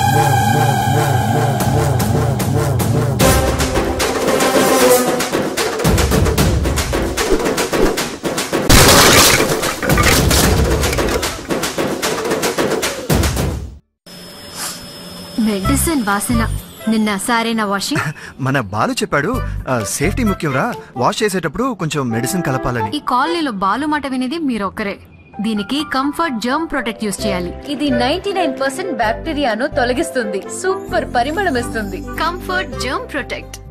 medicine వాసన నిన్న సారేనా washing మన బాలు చెప్పాడు ఆ, సేఫ్టీ ముఖ్యంరా వాష్ చేసేటప్పుడు కొంచెం మెడిసిన్ కలపాలని ఈ కాలనీలో బాలు మాట వినేది మీరొక్కరే దీనికి కంఫర్ట్ జర్మ్ ప్రొటెక్ట్ యూస్ చేయాలి ఇది నైన్టీ నైన్ పర్సెంట్ బ్యాక్టీరియాను తొలగిస్తుంది సూపర్ పరిమళం ఇస్తుంది కంఫర్ట్ జర్మ్ ప్రొటెక్ట్